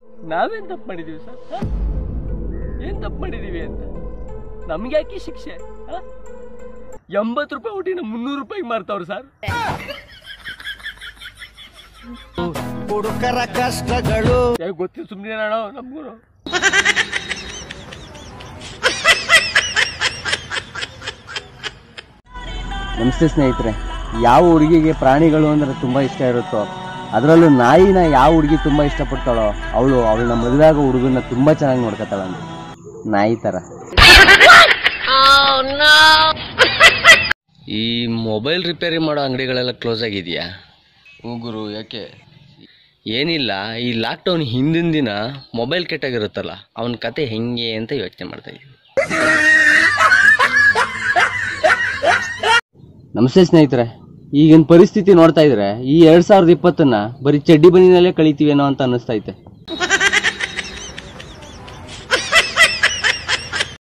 ನಾವೇನ್ ತಪ್ಪು ಮಾಡಿದೀವಿ ಸರ್ ಹ? ಏನ್ ತಪ್ಪು ಮಾಡಿದೀವಿ ಅಂತ ನಮ್ಗೆ ಯಾಕೆ ಶಿಕ್ಷೆ ಹ? ಎಂಬತ್ತು ರೂಪಾಯಿ ಊಟಿನ ಮುನ್ನೂರು ರೂಪಾಯಿಗೆ ಮಾರ್ತಾವ್ರು ಸರ್ ಹುಡುಕರ ಕಷ್ಟಗಳು ಯಾಕೆ ಗೊತ್ತಿಲ್ಲ ಸುಮ್ಮನೆ ನಾಣೋ ನಮ್ಗೂ ನಮಸ್ತೆ ಸ್ನೇಹಿತರೆ ಯಾವ ಹುಡುಗಿಗೆ ಪ್ರಾಣಿಗಳು ಅಂದ್ರೆ ತುಂಬ ಇಷ್ಟ ಇರುತ್ತೋ ಅದರಲ್ಲೂ ನಾಯಿನ ಯಾವ ಹುಡುಗಿ ತುಂಬ ಇಷ್ಟಪಡ್ತಾಳೋ ಅವಳು ಅವಳನ್ನ ಮದುವೆ ಆಗೋ ಹುಡುಗನ ತುಂಬ ಚೆನ್ನಾಗಿ ನೋಡ್ಕೊತಾಳಂತೆ ನಾಯಿ ಥರ ಈ ಮೊಬೈಲ್ ರಿಪೇರಿ ಮಾಡೋ ಅಂಗಡಿಗಳೆಲ್ಲ ಕ್ಲೋಸ್ ಆಗಿದೆಯಾ ಗುರು ಯಾಕೆ ಏನಿಲ್ಲ ಈ ಲಾಕ್ಡೌನ್ ಹಿಂದಿನ ದಿನ ಮೊಬೈಲ್ ಕೆಟ್ಟಾಗಿರುತ್ತಲ್ಲ ಅವನ ಕತೆ ಹೆಂಗೆ ಅಂತ ಯೋಚನೆ ಮಾಡ್ತಾ ಇದ್ದೀನಿ ನಮಸ್ತೆ ಸ್ನೇಹಿತರೆ ಈಗಿನ ಪರಿಸ್ಥಿತಿ ನೋಡ್ತಾ ಇದ್ರೆ ಈ ಎರಡ್ ಸಾವಿರದ ಇಪ್ಪತ್ತನ್ನ ಬರೀ ಚಡ್ಡಿ ಬನಿನಲ್ಲೇ ಕಳಿತೀವೇನೋ ಅಂತ ಅನ್ನಿಸ್ತಾ ಐತೆ